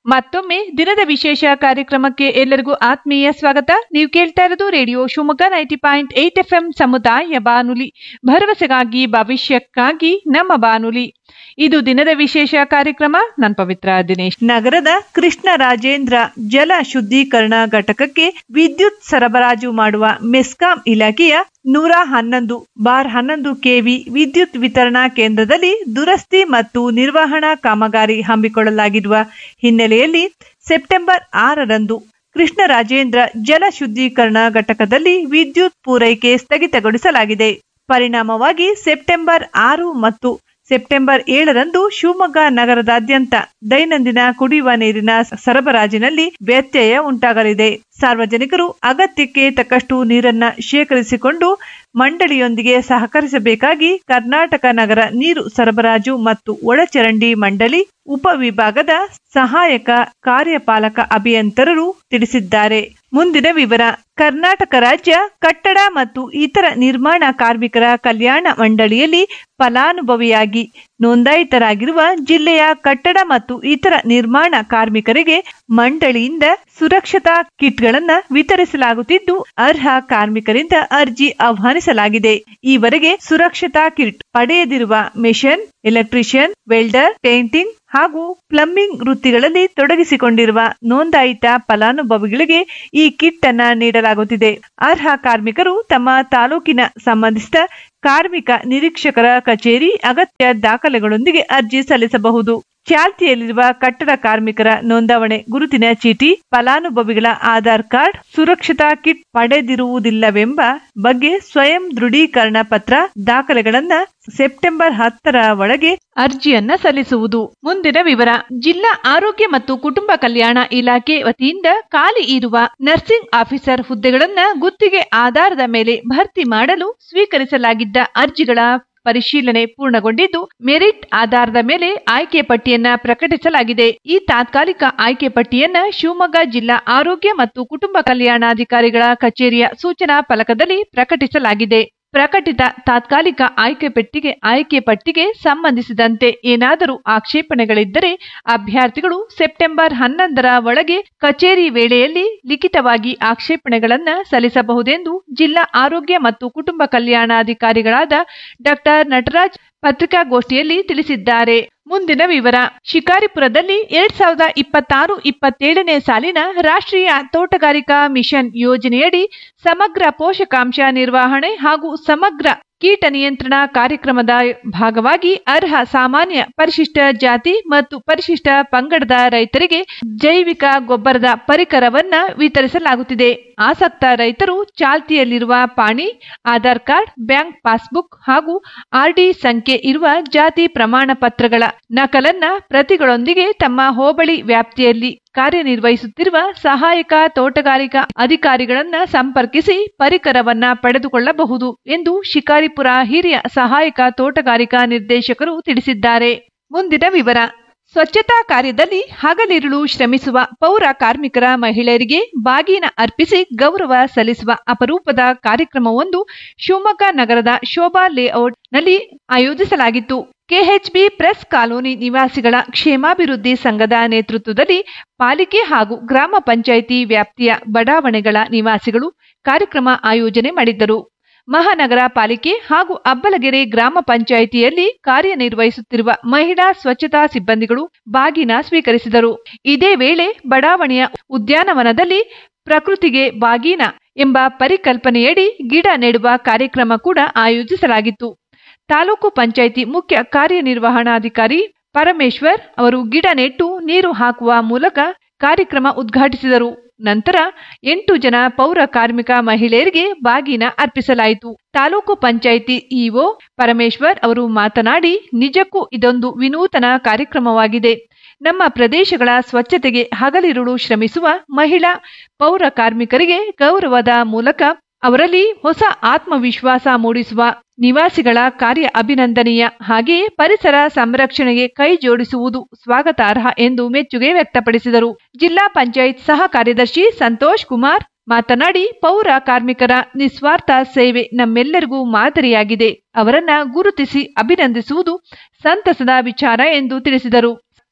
ಮತ್ತೊಮ್ಮೆ ದಿನದ ವಿಶೇಷ ಕಾರ್ಯಕ್ರಮಕ್ಕೆ ಎಲ್ಲರಿಗೂ ಆತ್ಮೀಯ ಸ್ವಾಗತ ನೀವು ಕೇಳ್ತಾ ಇರೋದು radio Shivamogga ninety point eight F M ಸಮುದಾಯ ಬಾನುಲಿ ಭರವಸೆಗಾಗಿ ಭವಿಷ್ಯಕ್ಕಾಗಿ ನಮ್ಮ ಬಾನುಲಿ ಇದು ದಿನದ ವಿಶೇಷ ಕಾರ್ಯಕ್ರಮ ನಾನು ಪವಿತ್ರ ದಿನೇಶ್ ನಗರದ ಕೃಷ್ಣ ರಾಜೇಂದ್ರ ಜಲ ಶುದ್ಧೀಕರಣ ಘಟಕಕ್ಕೆ ವಿದ್ಯುತ್ ಸರಬರಾಜು ಮಾಡುವ ಮೆಸ್ಕಾಂ ಇಲಾಖೆಯ ನೂರ ಹನ್ನೊಂದು ಬಾರ್ ಹನ್ನೊಂದು ಕೆವಿ ವಿದ್ಯುತ್ ವಿತರಣಾ ಕೇಂದ್ರದಲ್ಲಿ ದುರಸ್ತಿ ಮತ್ತು ನಿರ್ವಹಣಾ ಕಾಮಗಾರಿ ಹಮ್ಮಿಕೊಳ್ಳಲಾಗಿರುವ ಹಿನ್ನೆಲೆಯಲ್ಲಿ ಸೆಪ್ಟೆಂಬರ್ ಆರರಂದು ಕೃಷ್ಣರಾಜೇಂದ್ರ ಜಲ ಶುದ್ಧೀಕರಣ ಘಟಕದಲ್ಲಿ ವಿದ್ಯುತ್ ಪೂರೈಕೆ ಸ್ಥಗಿತಗೊಳಿಸಲಾಗಿದೆ ಪರಿಣಾಮವಾಗಿ ಸೆಪ್ಟೆಂಬರ್ ಆರು ಮತ್ತು ಸೆಪ್ಟೆಂಬರ್ ಏಳರಂದು ಶಿವಮೊಗ್ಗ ನಗರದಾದ್ಯಂತ ದೈನಂದಿನ ಕುಡಿಯುವ ನೀರಿನ ಸರಬರಾಜಿನಲ್ಲಿ ವ್ಯತ್ಯಯ ಉಂಟಾಗಲಿದೆ ಸಾರ್ವಜನಿಕರು ಅಗತ್ಯಕ್ಕೆ ತಕ್ಕಷ್ಟು ನೀರನ್ನ ಶೇಖರಿಸಿಕೊಂಡು ಮಂಡಳಿಯೊಂದಿಗೆ ಸಹಕರಿಸಬೇಕಾಗಿ ಕರ್ನಾಟಕ ನಗರ ನೀರು ಸರಬರಾಜು ಮತ್ತು ಒಳಚರಂಡಿ ಮಂಡಳಿ ಉಪವಿಭಾಗದ ಸಹಾಯಕ ಕಾರ್ಯಪಾಲಕ ಅಭಿಯಂತರರು ತಿಳಿಸಿದ್ದಾರೆ ಮುಂದಿನ ವಿವರ ಕರ್ನಾಟಕ ರಾಜ್ಯ ಕಟ್ಟಡ ಮತ್ತು ಇತರ ನಿರ್ಮಾಣ ಕಾರ್ಮಿಕರ ಕಲ್ಯಾಣ ಮಂಡಳಿಯಲ್ಲಿ ಫಲಾನುಭವಿಯಾಗಿ ನೋಂದಾಯಿತರಾಗಿರುವ ಜಿಲ್ಲೆಯ ಕಟ್ಟಡ ಮತ್ತು ಇತರ ನಿರ್ಮಾಣ ಕಾರ್ಮಿಕರಿಗೆ ಮಂಡಳಿಯಿಂದ ಸುರಕ್ಷತಾ ಕಿಟ್ಗಳನ್ನು ವಿತರಿಸಲಾಗುತ್ತಿದ್ದು ಅರ್ಹ ಕಾರ್ಮಿಕರಿಂದ ಅರ್ಜಿ ಆಹ್ವಾನಿಸಲಾಗಿದೆ ಈವರೆಗೆ ಸುರಕ್ಷತಾ ಕಿಟ್ ಪಡೆಯದಿರುವ ಮೆಷನ್ ಎಲೆಕ್ಟ್ರಿಷಿಯನ್ ವೆಲ್ಡರ್ ಪೇಂಟಿಂಗ್ ಹಾಗೂ ಪ್ಲಂಬಿಂಗ್ ವೃತ್ತಿಗಳಲ್ಲಿ ತೊಡಗಿಸಿಕೊಂಡಿರುವ ನೋಂದಾಯಿತ ಫಲಾನುಭವಿಗಳಿಗೆ ಈ ಕಿಟ್ ಅನ್ನ ನೀಡಲಾಗುತ್ತಿದೆ ಅರ್ಹ ಕಾರ್ಮಿಕರು ತಮ್ಮ ತಾಲೂಕಿನ ಸಂಬಂಧಿಸಿದ ಕಾರ್ಮಿಕ ನಿರೀಕ್ಷಕರ ಕಚೇರಿ ಅಗತ್ಯ ದಾಖಲೆಗಳೊಂದಿಗೆ ಅರ್ಜಿ ಸಲ್ಲಿಸಬಹುದು ಚಾಲ್ತಿಯಲ್ಲಿರುವ ಕಟ್ಟಡ ಕಾರ್ಮಿಕರ ನೋಂದಾವಣೆ ಗುರುತಿನ ಚೀಟಿ ಫಲಾನುಭವಿಗಳ ಆಧಾರ್ ಕಾರ್ಡ್ ಸುರಕ್ಷತಾ ಕಿಟ್ ಪಡೆದಿರುವುದಿಲ್ಲವೆಂಬ ಬಗ್ಗೆ ಸ್ವಯಂ ದೃಢೀಕರಣ ಪತ್ರ ದಾಖಲೆಗಳನ್ನ ಸೆಪ್ಟೆಂಬರ್ ಹತ್ತರ ಒಳಗೆ ಅರ್ಜಿಯನ್ನ ಸಲ್ಲಿಸುವುದು ಮುಂದಿನ ವಿವರ ಜಿಲ್ಲಾ ಆರೋಗ್ಯ ಮತ್ತು ಕುಟುಂಬ ಕಲ್ಯಾಣ ಇಲಾಖೆ ವತಿಯಿಂದ ಖಾಲಿ ಇರುವ ನರ್ಸಿಂಗ್ ಆಫೀಸರ್ ಹುದ್ದೆಗಳನ್ನ ಗುತ್ತಿಗೆ ಆಧಾರದ ಮೇಲೆ ಭರ್ತಿ ಮಾಡಲು ಸ್ವೀಕರಿಸಲಾಗಿದ್ದ ಅರ್ಜಿಗಳ ಪರಿಶೀಲನೆ ಪೂರ್ಣಗೊಂಡಿದ್ದು ಮೆರಿಟ್ ಆಧಾರದ ಮೇಲೆ ಆಯ್ಕೆ ಪಟ್ಟಿಯನ್ನ ಪ್ರಕಟಿಸಲಾಗಿದೆ ಈ ತಾತ್ಕಾಲಿಕ ಆಯ್ಕೆ ಪಟ್ಟಿಯನ್ನ ಶಿವಮೊಗ್ಗ ಜಿಲ್ಲಾ ಆರೋಗ್ಯ ಮತ್ತು ಕುಟುಂಬ ಕಲ್ಯಾಣಾಧಿಕಾರಿಗಳ ಕಚೇರಿಯ ಸೂಚನಾ ಫಲಕದಲ್ಲಿ ಪ್ರಕಟಿಸಲಾಗಿದೆ ಪ್ರಕಟಿತ ತಾತ್ಕಾಲಿಕ ಆಯ್ಕೆ ಪಟ್ಟಿಗೆ ಆಯ್ಕೆ ಪಟ್ಟಿಗೆ ಸಂಬಂಧಿಸಿದಂತೆ ಏನಾದರೂ ಆಕ್ಷೇಪಣೆಗಳಿದ್ದರೆ ಅಭ್ಯರ್ಥಿಗಳು ಸೆಪ್ಟೆಂಬರ್ ಹನ್ನೊಂದರ ಒಳಗೆ ಕಚೇರಿ ವೇಳೆಯಲ್ಲಿ ಲಿಖಿತವಾಗಿ ಆಕ್ಷೇಪಣೆಗಳನ್ನು ಸಲ್ಲಿಸಬಹುದೆಂದು ಜಿಲ್ಲಾ ಆರೋಗ್ಯ ಮತ್ತು ಕುಟುಂಬ ಕಲ್ಯಾಣಾಧಿಕಾರಿಗಳಾದ ಡಾಕ್ಟರ್ ನಟರಾಜ್ ಪತ್ರಿಕಾಗೋಷ್ಠಿಯಲ್ಲಿ ತಿಳಿಸಿದ್ದಾರೆ ಮುಂದಿನ ವಿವರ ಶಿಕಾರಿಪುರದಲ್ಲಿ ಎರಡ್ ಸಾವಿರದ ಇಪ್ಪತ್ತಾರು ಇಪ್ಪತ್ತೇಳನೇ ಸಾಲಿನ ರಾಷ್ಟ್ರೀಯ ತೋಟಗಾರಿಕಾ ಮಿಷನ್ ಯೋಜನೆಯಡಿ ಸಮಗ್ರ ಪೋಷಕಾಂಶ ನಿರ್ವಹಣೆ ಹಾಗೂ ಸಮಗ್ರ ಕೀಟ ನಿಯಂತ್ರಣ ಕಾರ್ಯಕ್ರಮದ ಭಾಗವಾಗಿ ಅರ್ಹ ಸಾಮಾನ್ಯ ಪರಿಶಿಷ್ಟ ಜಾತಿ ಮತ್ತು ಪರಿಶಿಷ್ಟ ಪಂಗಡದ ರೈತರಿಗೆ ಜೈವಿಕ ಗೊಬ್ಬರದ ಪರಿಕರವನ್ನ ವಿತರಿಸಲಾಗುತ್ತಿದೆ ಆಸಕ್ತ ರೈತರು ಚಾಲ್ತಿಯಲ್ಲಿರುವ ಪಾಣಿ ಆಧಾರ್ ಕಾರ್ಡ್ ಬ್ಯಾಂಕ್ ಪಾಸ್ಬುಕ್ ಹಾಗೂ ಆರ್ಡಿ ಸಂಖ್ಯೆ ಇರುವ ಜಾತಿ ಪ್ರಮಾಣ ಪತ್ರಗಳ ನಕಲನ್ನ ಪ್ರತಿಗಳೊಂದಿಗೆ ತಮ್ಮ ಹೋಬಳಿ ವ್ಯಾಪ್ತಿಯಲ್ಲಿ ಕಾರ್ಯನಿರ್ವಹಿಸುತ್ತಿರುವ ಸಹಾಯಕ ತೋಟಗಾರಿಕಾ ಅಧಿಕಾರಿಗಳನ್ನ ಸಂಪರ್ಕಿಸಿ ಪರಿಕರವನ್ನ ಪಡೆದುಕೊಳ್ಳಬಹುದು ಎಂದು ಶಿಕಾರಿಪುರ ಹಿರಿಯ ಸಹಾಯಕ ತೋಟಗಾರಿಕಾ ನಿರ್ದೇಶಕರು ತಿಳಿಸಿದ್ದಾರೆ ಮುಂದಿನ ವಿವರ ಸ್ವಚ್ಛತಾ ಕಾರ್ಯದಲ್ಲಿ ಹಗಲಿರುಳು ಶ್ರಮಿಸುವ ಪೌರ ಕಾರ್ಮಿಕರ ಮಹಿಳೆಯರಿಗೆ ಬಾಗಿನ ಅರ್ಪಿಸಿ ಗೌರವ ಸಲ್ಲಿಸುವ ಅಪರೂಪದ ಕಾರ್ಯಕ್ರಮವೊಂದು ಶಿವಮೊಗ್ಗ ನಗರದ ಶೋಭಾ ಲೇಔಟ್ನಲ್ಲಿ ಆಯೋಜಿಸಲಾಗಿತ್ತು ಕೆಎಚ್ಬಿ ಪ್ರೆಸ್ ಕಾಲೋನಿ ನಿವಾಸಿಗಳ ಕ್ಷೇಮಾಭಿವೃದ್ಧಿ ಸಂಘದ ನೇತೃತ್ವದಲ್ಲಿ ಪಾಲಿಕೆ ಹಾಗೂ ಗ್ರಾಮ ಪಂಚಾಯಿತಿ ವ್ಯಾಪ್ತಿಯ ಬಡಾವಣೆಗಳ ನಿವಾಸಿಗಳು ಕಾರ್ಯಕ್ರಮ ಆಯೋಜನೆ ಮಾಡಿದ್ದರು ಮಹಾನಗರ ಪಾಲಿಕೆ ಹಾಗೂ ಅಬ್ಬಲಗೆರೆ ಗ್ರಾಮ ಪಂಚಾಯಿತಿಯಲ್ಲಿ ಕಾರ್ಯನಿರ್ವಹಿಸುತ್ತಿರುವ ಮಹಿಳಾ ಸ್ವಚ್ಛತಾ ಸಿಬ್ಬಂದಿಗಳು ಬಾಗಿನ ಸ್ವೀಕರಿಸಿದರು ಇದೇ ವೇಳೆ ಬಡಾವಣೆಯ ಉದ್ಯಾನವನದಲ್ಲಿ ಪ್ರಕೃತಿಗೆ ಬಾಗಿನ ಎಂಬ ಪರಿಕಲ್ಪನೆಯಡಿ ಗಿಡ ನೆಡುವ ಕಾರ್ಯಕ್ರಮ ಕೂಡ ಆಯೋಜಿಸಲಾಗಿತ್ತು ತಾಲೂಕು ಪಂಚಾಯಿತಿ ಮುಖ್ಯ ಕಾರ್ಯನಿರ್ವಹಣಾಧಿಕಾರಿ ಪರಮೇಶ್ವರ್ ಅವರು ಗಿಡ ನೆಟ್ಟು ನೀರು ಹಾಕುವ ಮೂಲಕ ಕಾರ್ಯಕ್ರಮ ಉದ್ಘಾಟಿಸಿದರು ನಂತರ ಎಂಟು ಜನ ಪೌರ ಕಾರ್ಮಿಕ ಮಹಿಳೆಯರಿಗೆ ಬಾಗಿನ ಅರ್ಪಿಸಲಾಯಿತು ತಾಲೂಕು ಪಂಚಾಯಿತಿ ಇಒ ಪರಮೇಶ್ವರ್ ಅವರು ಮಾತನಾಡಿ ನಿಜಕ್ಕೂ ಇದೊಂದು ವಿನೂತನ ಕಾರ್ಯಕ್ರಮವಾಗಿದೆ ನಮ್ಮ ಪ್ರದೇಶಗಳ ಸ್ವಚ್ಛತೆಗೆ ಹಗಲಿರುಳು ಶ್ರಮಿಸುವ ಮಹಿಳಾ ಪೌರ ಕಾರ್ಮಿಕರಿಗೆ ಗೌರವದ ಮೂಲಕ ಅವರಲ್ಲಿ ಹೊಸ ಆತ್ಮವಿಶ್ವಾಸ ಮೂಡಿಸುವ ನಿವಾಸಿಗಳ ಕಾರ್ಯ ಅಭಿನಂದನೀಯ ಹಾಗೆಯೇ ಪರಿಸರ ಸಂರಕ್ಷಣೆಗೆ ಕೈ ಜೋಡಿಸುವುದು ಸ್ವಾಗತಾರ್ಹ ಎಂದು ಮೆಚ್ಚುಗೆ ವ್ಯಕ್ತಪಡಿಸಿದರು ಜಿಲ್ಲಾ ಪಂಚಾಯತ್ ಸಹ ಕಾರ್ಯದರ್ಶಿ ಸಂತೋಷ್ ಕುಮಾರ್ ಮಾತನಾಡಿ ಪೌರ ಕಾರ್ಮಿಕರ ನಿಸ್ವಾರ್ಥ ಸೇವೆ ನಮ್ಮೆಲ್ಲರಿಗೂ ಮಾದರಿಯಾಗಿದೆ ಅವರನ್ನ ಗುರುತಿಸಿ ಅಭಿನಂದಿಸುವುದು ಸಂತಸದ ವಿಚಾರ ಎಂದು ತಿಳಿಸಿದರು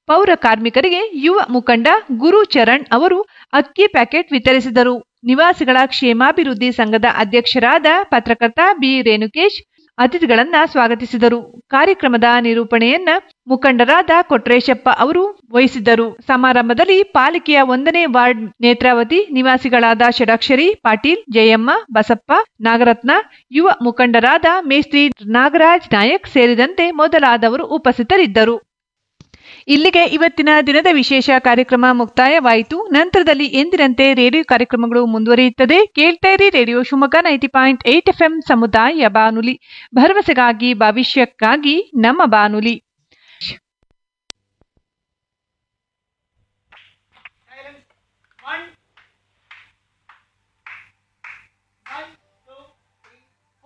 ಪೌರ ಕಾರ್ಮಿಕರಿಗೆ ಯುವ ಮುಖಂಡ ಗುರು ಚರಣ್ ಅವರು ಅಕ್ಕಿ ಪ್ಯಾಕೆಟ್ ವಿತರಿಸಿದರು ನಿವಾಸಿಗಳ ಕ್ಷೇಮಾಭಿವೃದ್ಧಿ ಸಂಘದ ಅಧ್ಯಕ್ಷರಾದ ಪತ್ರಕರ್ತ ಬಿ ರೇಣುಕೇಶ್ ಅತಿಥಿಗಳನ್ನ ಸ್ವಾಗತಿಸಿದರು ಕಾರ್ಯಕ್ರಮದ ನಿರೂಪಣೆಯನ್ನ ಮುಖಂಡರಾದ ಕೊಟ್ರೇಶಪ್ಪ ಅವರು ವಹಿಸಿದ್ದರು ಸಮಾರಂಭದಲ್ಲಿ ಪಾಲಿಕೆಯ ಒಂದನೇ ವಾರ್ಡ್ ನೇತ್ರಾವತಿ ನಿವಾಸಿಗಳಾದ ಷಡಾಕ್ಷರಿ ಪಾಟೀಲ್ ಜಯಮ್ಮ ಬಸಪ್ಪ ನಾಗರತ್ನ ಯುವ ಮುಖಂಡರಾದ ಮೇಸ್ತ್ರಿ ನಾಗರಾಜ್ ನಾಯಕ್ ಸೇರಿದಂತೆ ಮೊದಲಾದವರು ಉಪಸ್ಥಿತರಿದ್ದರು ಇಲ್ಲಿಗೆ ಇವತ್ತಿನ ದಿನದ ವಿಶೇಷ ಕಾರ್ಯಕ್ರಮ ಮುಕ್ತಾಯವಾಯಿತು ನಂತರದಲ್ಲಿ ಎಂದಿನಂತೆ ರೇಡಿಯೋ ಕಾರ್ಯಕ್ರಮಗಳು ಮುಂದುವರಿಯುತ್ತದೆ ಕೇಳ್ತಾ ಇರಿ radio Shivamogga ninety point eight F ಸಮುದಾಯ ಬಾನುಲಿ ಭರವಸೆಗಾಗಿ ಭವಿಷ್ಯಕ್ಕಾಗಿ ನಮ್ಮ ಬಾನುಲಿ